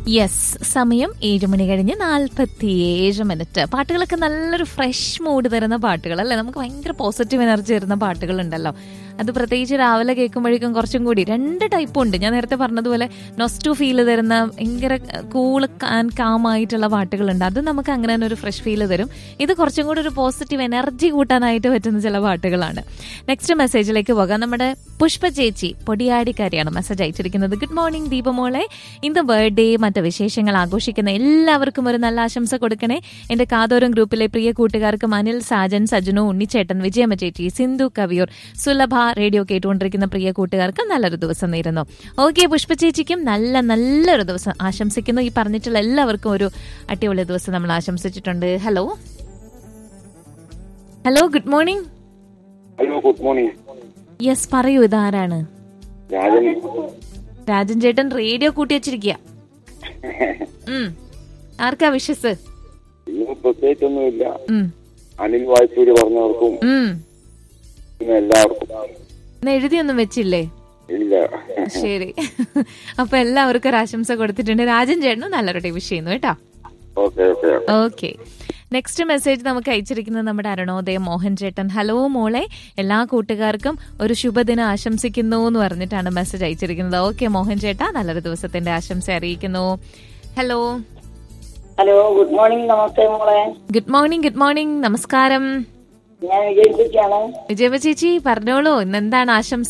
Yes സമയം ഏഴ് മണി കഴിഞ്ഞ് നാൽപ്പത്തി ഏഴ് മിനിറ്റ് പാട്ടുകളൊക്കെ നല്ലൊരു ഫ്രഷ് മൂഡ് തരുന്ന പാട്ടുകൾ അല്ലേ നമുക്ക് ഭയങ്കര പോസിറ്റീവ് എനർജി തരുന്ന പാട്ടുകൾ ഉണ്ടല്ലോ അത് പ്രത്യേകിച്ച് രാവിലെ കേൾക്കുമ്പോഴേക്കും കുറച്ചും കൂടി രണ്ട് ടൈപ്പും ഉണ്ട് ഞാൻ നേരത്തെ പറഞ്ഞതുപോലെ നൊസ്റ്റു ഫീൽ തരുന്ന ഭയങ്കര കൂള് ആൻഡ് കാമായിട്ടുള്ള പാട്ടുകളുണ്ട് അത് നമുക്ക് അങ്ങനെ തന്നെ ഒരു ഫ്രഷ് ഫീൽ തരും ഇത് കുറച്ചും കൂടി ഒരു പോസിറ്റീവ് എനർജി കൂട്ടാനായിട്ട് പറ്റുന്ന ചില പാട്ടുകളാണ് നെക്സ്റ്റ് മെസ്സേജിലേക്ക് പോകാം നമ്മുടെ പുഷ്പ ചേച്ചി പൊടിയാടിക്കാരിയാണ് മെസ്സേജ് അയച്ചിരിക്കുന്നത് ഗുഡ് മോർണിംഗ് ദീപമോളെ ഇന്ന് ബർത്ത്ഡേ മറ്റ് വിശേഷങ്ങൾ ആഘോഷിക്കുന്ന എല്ലാവർക്കും ഒരു നല്ല ആശംസ കൊടുക്കണേ എന്റെ കാതോരം ഗ്രൂപ്പിലെ പ്രിയ കൂട്ടുകാർക്കും അനിൽ സാജൻ സജനു ഉണ്ണിച്ചേട്ടൻ വിജയമ്മ ചേച്ചി സിന്ധു കവിയൂർ സുലഭ റേഡിയോ കേട്ടുകൊണ്ടിരിക്കുന്ന പ്രിയ കൂട്ടുകാർക്ക് നല്ലൊരു ദിവസം നേരുന്നു ഓക്കെ പുഷ്പ ചേച്ചിക്കും നല്ല നല്ലൊരു ദിവസം ആശംസിക്കുന്നു ഈ പറഞ്ഞിട്ടുള്ള എല്ലാവർക്കും ഒരു അടിപൊളി ദിവസം നമ്മൾ ആശംസിച്ചിട്ടുണ്ട് hello hello good morning hello good morning yes പറയൂ ഇതാരാണ് രാജൻ രാജൻ ചേട്ടൻ റേഡിയോ കൂട്ടി വെച്ചിരിക്കുക ഉം. ആർക്കാ വിഷസ് ഇന്ന് പ്രത്യേകിച്ചൊന്നുമില്ല ഉം. അനിൽ വായ്പൂര് പറഞ്ഞവർക്കും ഉം. ഇന്ന് എല്ലാവർക്കും ഇന്ന് എഴുതിയൊന്നും വെച്ചില്ലേ ഇല്ല ശരി അപ്പൊ എല്ലാവർക്കും ഒരു ആശംസ കൊടുത്തിട്ടുണ്ട് രാജൻ ചേട്ടനും നല്ലൊരു വിഷ് ചെയ്യുന്നു കേട്ടോ okay okay okay next message നമുക്ക് അയച്ചിരിക്കുന്നത് നമ്മുടെ അരുണോദയം മോഹൻ ചേട്ടൻ ഹലോ മോളെ എല്ലാ കൂട്ടുകാർക്കും ഒരു ശുഭദിനം ആശംസിക്കുന്നു എന്ന് പറഞ്ഞിട്ടാണ് മെസ്സേജ് അയച്ചിരിക്കുന്നത് ഓക്കെ മോഹൻ ചേട്ടാ നല്ലൊരു ദിവസത്തിന്റെ ആശംസ അറിയിക്കുന്നു ഹലോ ഹലോ ഗുഡ് മോർണിംഗ് നമസ്തേ മോളെ ഗുഡ് മോർണിംഗ് ഗുഡ് മോർണിംഗ് നമസ്കാരം ഞാൻ വിജയിപ്പിക്കാണ് വിജയമ്മ ചേച്ചി പറഞ്ഞോളൂ ഇന്ന് എന്താണ് ആശംസ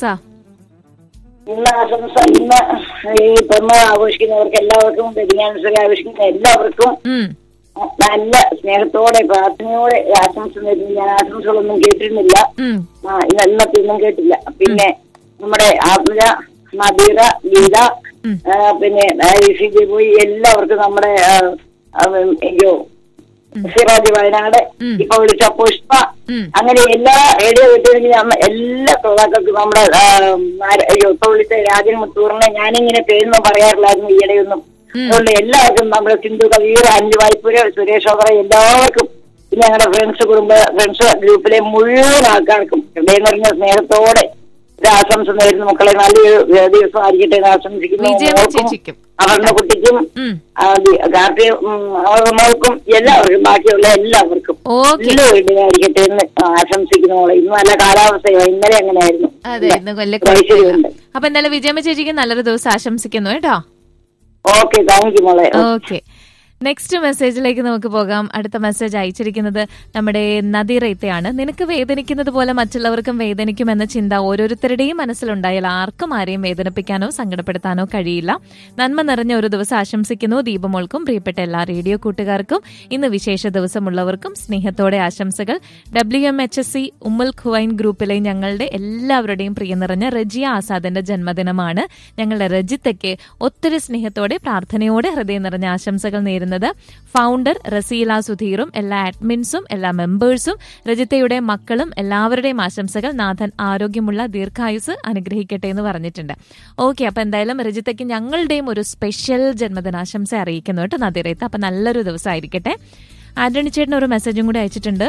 ഇന്ന് ആശംസ ഇന്ന് ഈ പിറന്നാൾ ആഘോഷിക്കുന്നവർക്ക് എല്ലാവർക്കും വെഡിങ്ങാനിവേഴ്സറി ആഘോഷിക്കുന്ന എല്ലാവർക്കും ഉം നല്ല സ്നേഹത്തോടെ പ്രാർത്ഥനയോടെ ആശംസ നേരുന്നു ഞാൻ ആശംസകളൊന്നും കേട്ടിരുന്നില്ല ഉം ആ ഇന്ന് ഇന്നത്തെ ഒന്നും കേട്ടില്ല പിന്നെ നമ്മുടെ ആത്മജ നദീറ ഗീത ഉം. ആ, പിന്നെ ഋഷിജി പോയി എല്ലാവർക്കും നമ്മുടെ ആ, ആ, അയ്യോ സിറാജ് വയനാട് ഉം. ഇപ്പൊ വിളിച്ച പുഷ്പ ഉം. അങ്ങനെ എല്ലാ റേഡിയോ കിട്ടിയെങ്കിൽ എല്ലാ ശ്രോതാക്കൾക്കും നമ്മുടെ ആ, ആര- അയ്യോ ഇപ്പൊ വിളിച്ച രാജൻ മുത്തൂറിനെ ഞാനിങ്ങനെ പേരൊന്നും പറയാറില്ലായിരുന്നു ഈയിടെയൊന്നും ഉം. അതുകൊണ്ട് എല്ലാവർക്കും നമ്മുടെ സിന്ധു കവിയൂർ അഞ്ചു വായ്പൂര് സുരേഷ് ഓവറ എല്ലാവർക്കും പിന്നെ ഞങ്ങളുടെ ഫ്രണ്ട്സ് കുടുംബ ഫ്രണ്ട്സ് ഗ്രൂപ്പിലെ മുഴുവൻ ആൾക്കാർക്കും ഹൃദയം നിറഞ്ഞ സ്നേഹത്തോടെ ഒരു ആശംസ നേരുന്നു മക്കളെ നല്ലൊരു ഏ, ദിവസം ആയിരിക്കട്ടെ എന്ന് ആശംസിക്കുന്നു വിജയമ്മ മോൾക്കും, ചേച്ചിക്കും. അവരുടെ കുട്ടിക്കും ഉം. ആ, ദി- കാർത്തിക ഉം, അവരുടെ മോൾക്കും എല്ലാവർക്കും ബാക്കിയുള്ള എല്ലാവർക്കും ഓക്കെ നല്ല വീട്ടിലായിരിക്കട്ടെ എന്ന് ആശംസിക്കുന്നു മോളെ ഇന്ന് നല്ല കാലാവസ്ഥയാണ് ഇന്നലെ അങ്ങനെയായിരുന്നു അതെ ഇന്ന് കൊല്ല ഐശ്വര്യമുണ്ട് അപ്പൊ എന്തായാലും വിജയമ്മ ചേച്ചിക്ക് നല്ലൊരു ദിവസം ആശംസിക്കുന്നു കേട്ടോ ഓക്കെ താങ്ക് യു മോളെ ഓക്കെ നെക്സ്റ്റ് മെസ്സേജിലേക്ക് നമുക്ക് പോകാം അടുത്ത മെസ്സേജ് അയച്ചിരിക്കുന്നത് നമ്മുടെ നദീറയത്തെയാണ് നിനക്ക് വേദനിക്കുന്നത് പോലെ മറ്റുള്ളവർക്കും വേദനിക്കുമെന്ന ചിന്ത ഓരോരുത്തരുടെയും മനസ്സിലുണ്ടായാൽ ആർക്കും ആരെയും വേദനിപ്പിക്കാനോ സങ്കടപ്പെടുത്താനോ കഴിയില്ല നന്മ നിറഞ്ഞ ഒരു ദിവസം ആശംസിക്കുന്നു ദീപമോൾക്കും പ്രിയപ്പെട്ട എല്ലാ റേഡിയോ കൂട്ടുകാർക്കും ഇന്ന് വിശേഷ ദിവസമുള്ളവർക്കും സ്നേഹത്തോടെ ആശംസകൾ W M H S C Umm al Quwain ഗ്രൂപ്പിലെ ഞങ്ങളുടെ എല്ലാവരുടെയും പ്രിയ നിറഞ്ഞ റജിയ ആസാദിന്റെ ജന്മദിനമാണ് ഞങ്ങളുടെ രജിത്തയ്ക്ക് ഒത്തിരി സ്നേഹത്തോടെ പ്രാർത്ഥനയോടെ ഹൃദയം നിറഞ്ഞ ആശംസകൾ നേരുന്നത് ഫൗണ്ടർ റസീല സുധീറും എല്ലാ അഡ്മിൻസും എല്ലാ മെമ്പേഴ്സും രജിത്തയുടെ മക്കളും എല്ലാവരുടെയും ആശംസകൾ നാഥൻ ആരോഗ്യമുള്ള ദീർഘായുസ് അനുഗ്രഹിക്കട്ടെ എന്ന് പറഞ്ഞിട്ടുണ്ട് ഓക്കെ അപ്പൊ എന്തായാലും രജിത്തയ്ക്ക് ഞങ്ങളുടെയും ഒരു സ്പെഷ്യൽ ജന്മദിനാശംസ അറിയിക്കുന്നു കേട്ടോ നദിറയത്ത് അപ്പൊ നല്ലൊരു ദിവസം ആയിരിക്കട്ടെ ആന്റണി ചേട്ടൻ ഒരു മെസ്സേജും കൂടി അയച്ചിട്ടുണ്ട്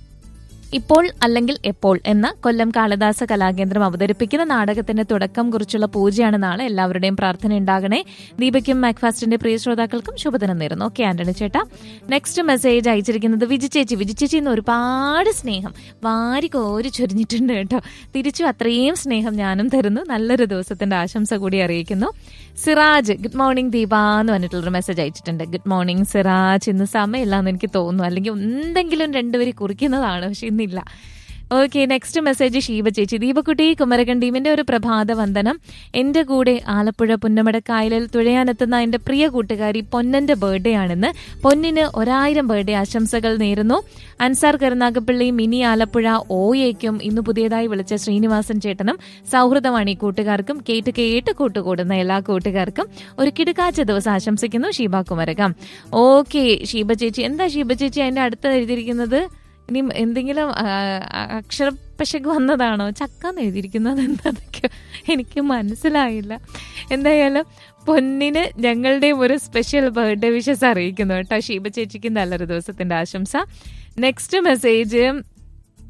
ഇപ്പോൾ അല്ലെങ്കിൽ എപ്പോൾ എന്ന കൊല്ലം കാളിദാസ കലാകേന്ദ്രം അവതരിപ്പിക്കുന്ന നാടകത്തിന്റെ തുടക്കം കുറിച്ചുള്ള പൂജയാണ് നാളെ എല്ലാവരുടെയും പ്രാർത്ഥന ഉണ്ടാകണേ ദീപയ്ക്കും മാക്ഫാസ്റ്റിന്റെ പ്രിയ ശ്രോതാക്കൾക്കും ശുഭദിനം നേരുന്നു ഓക്കെ ആന്റണി ചേട്ടാ നെക്സ്റ്റ് മെസ്സേജ് അയച്ചിരിക്കുന്നത് വിജി ചേച്ചി വിജി ചേച്ചി ഇന്ന് ഒരുപാട് സ്നേഹം വാരി കോരി ചൊരിഞ്ഞിട്ടുണ്ട് കേട്ടോ തിരിച്ചു അത്രയും സ്നേഹം ഞാനും തരുന്നു നല്ലൊരു ദിവസത്തിന്റെ ആശംസ കൂടി അറിയിക്കുന്നു സിറാജ് ഗുഡ് മോർണിംഗ് ദീപ എന്ന് പറഞ്ഞിട്ടുള്ളൊരു മെസ്സേജ് അയച്ചിട്ടുണ്ട് ഗുഡ് മോർണിംഗ് സിറാജ് ഇന്ന് സമയമില്ല എന്ന് എനിക്ക് തോന്നുന്നു അല്ലെങ്കിൽ എന്തെങ്കിലും രണ്ടുപേര് കുറിക്കുന്നതാണ് പക്ഷെ ഇന്നില്ല ഓക്കെ നെക്സ്റ്റ് മെസ്സേജ് ഷീബ ചേച്ചി ദീപക്കുട്ടി കുമരകൻ ടീമിന്റെ ഒരു പ്രഭാത വന്ദനം എന്റെ കൂടെ ആലപ്പുഴ പുന്നമടക്കായലിൽ തുഴയാനെത്തുന്ന എന്റെ പ്രിയ കൂട്ടുകാരി പൊന്നന്റെ ബർത്ത്ഡേ ആണെന്ന് പൊന്നിന് ഒരായിരം ബർത്ത്ഡേ ആശംസകൾ നേരുന്നു അൻസാർ കരുനാഗപ്പള്ളി മിനി ആലപ്പുഴ ഓയേക്കും ഇന്ന് പുതിയതായി വിളിച്ച ശ്രീനിവാസൻ ചേട്ടനും സൗഹൃദവാണി കൂട്ടുകാർക്കും കേട്ട് കേട്ട് കൂട്ടുകൂടുന്ന എല്ലാ കൂട്ടുകാർക്കും ഒരു കിടുക്കാച്ച ദിവസം ആശംസിക്കുന്നു ഷീബ കുമരകം ഓക്കെ ഷീബ ചേച്ചി എന്താ ഷീബ ചേച്ചി അതിന്റെ അടുത്ത് എഴുതിയിരിക്കുന്നത് ഇനി എന്തെങ്കിലും ആ, ആ, അക്ഷരപ്പശക് വന്നതാണോ ചക്ക എന്ന് എഴുതിയിരിക്കുന്നത് എന്താന്നൊക്കെ എനിക്ക് മനസ്സിലായില്ല എന്തായാലും പൊന്നിന് ഞങ്ങളുടെയും ഒരു സ്പെഷ്യൽ ബർത്ത്ഡേ വിഷസ് അറിയിക്കുന്നു കേട്ടോ ഷീബ ചേച്ചിക്ക് നല്ലൊരു ദിവസത്തിന്റെ ആശംസ നെക്സ്റ്റ് മെസ്സേജ്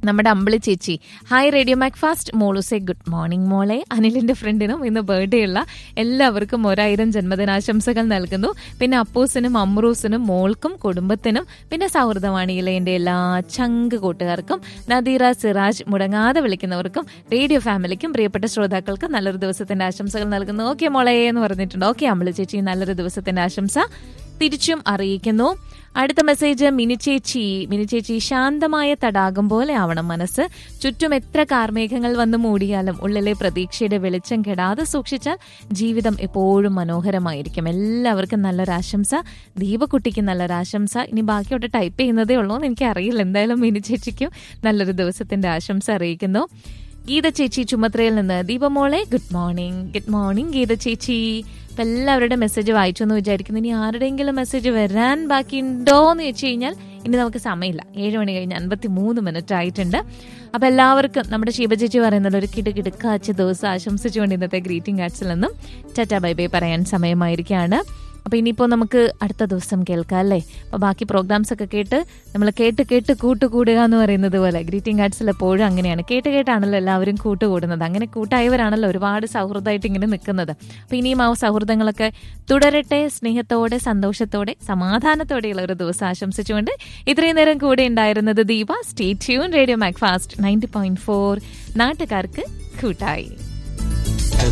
നമ്മുടെ അമ്പിളി ചേച്ചി ഹായ് റേഡിയോ മാക് ഫാസ്റ്റ് മോളുസെ ഗുഡ് മോർണിംഗ് മോളെ അനിലിന്റെ ഫ്രണ്ടിനും ഇന്ന് ബർത്ത്ഡേ ഉള്ള എല്ലാവർക്കും ഒരായിരം ജന്മദിനാശംസകൾ നൽകുന്നു പിന്നെ അപ്പൂസിനും അമ്രൂസിനും മോൾക്കും കുടുംബത്തിനും പിന്നെ സൗഹൃദവാണിയിലെ എൻ്റെ എല്ലാ ചങ്ക് കൂട്ടുകാർക്കും നദീറ സിറാജ് മുടങ്ങാതെ വിളിക്കുന്നവർക്കും റേഡിയോ ഫാമിലിക്കും പ്രിയപ്പെട്ട ശ്രോതാക്കൾക്കും നല്ലൊരു ദിവസത്തിന്റെ ആശംസകൾ നൽകുന്നു ഓക്കെ മോളെ എന്ന് പറഞ്ഞിട്ടുണ്ട് ഓക്കെ അമ്പിളി ചേച്ചി നല്ലൊരു ദിവസത്തിന്റെ ആശംസ തിരിച്ചും അറിയിക്കുന്നു അടുത്ത മെസ്സേജ് മിനി ചേച്ചി മിനി ചേച്ചി ശാന്തമായ തടാകം പോലെ ആവണം മനസ്സ് ചുറ്റും എത്ര കാർമേഘങ്ങൾ വന്ന് മൂടിയാലും ഉള്ളിലെ പ്രതീക്ഷയുടെ വെളിച്ചം കെടാതെ സൂക്ഷിച്ചാൽ ജീവിതം എപ്പോഴും മനോഹരമായിരിക്കും എല്ലാവർക്കും നല്ലൊരു ആശംസ ദീപക്കുട്ടിക്ക് നല്ലൊരു ആശംസ ഇനി ബാക്കിയോട്ട് ടൈപ്പ് ചെയ്യുന്നതേ ഉള്ളൂ എന്ന് എനിക്ക് അറിയില്ല എന്തായാലും മിനി ചേച്ചിക്കും നല്ലൊരു ദിവസത്തിന്റെ ആശംസ അറിയിക്കുന്നു ഗീത ചേച്ചി ചുമത്രയിൽ നിന്ന് ദീപമോളെ good morning good morning Geetha ചേച്ചി അപ്പൊ എല്ലാവരുടെ മെസ്സേജ് വായിച്ചു എന്ന് വിചാരിക്കുന്നു ഇനി ആരുടെയെങ്കിലും മെസ്സേജ് വരാൻ ബാക്കിയുണ്ടോ എന്ന് വെച്ച് കഴിഞ്ഞാൽ ഇനി നമുക്ക് സമയമില്ല ഏഴ് മണി കഴിഞ്ഞ് അൻപത്തി മൂന്ന് മിനിറ്റ് ആയിട്ടുണ്ട് അപ്പൊ എല്ലാവർക്കും നമ്മുടെ ശിവ ചേച്ചി പറയുന്നത് ഒരു കിടുകിടുക്കാച്ച ദിവസം ആശംസിച്ചുകൊണ്ട് ഇന്നത്തെ ഗ്രീറ്റിംഗ് കാർഡ്സിൽ നിന്നും ടാറ്റ ബൈ ബൈ പറയാൻ സമയമായിരിക്കുകയാണ് അപ്പൊ ഇനിയിപ്പോ നമുക്ക് അടുത്ത ദിവസം കേൾക്കാം അല്ലേ അപ്പൊ ബാക്കി പ്രോഗ്രാംസ് ഒക്കെ കേട്ട് നമ്മൾ കേട്ട് കേട്ട് കൂട്ടുകൂടുക എന്ന് പറയുന്നത് പോലെ ഗ്രീറ്റിംഗ് കാർഡ്സിൽ എപ്പോഴും അങ്ങനെയാണ് കേട്ട് കേട്ടാണല്ലോ എല്ലാവരും കൂട്ടുകൂടുന്നത് അങ്ങനെ കൂട്ടായവരാണല്ലോ ഒരുപാട് സൗഹൃദമായിട്ട് ഇങ്ങനെ നിൽക്കുന്നത് അപ്പൊ ഇനിയും ആ സൗഹൃദങ്ങളൊക്കെ തുടരട്ടെ സ്നേഹത്തോടെ സന്തോഷത്തോടെ സമാധാനത്തോടെയുള്ള ഒരു ദിവസം ആശംസിച്ചുകൊണ്ട് ഇത്രയും നേരം കൂടെ ഉണ്ടായിരുന്നത് Deepa stay tune radio Mac Fast ninety point four നാട്ടുകാർക്ക് കൂട്ടായി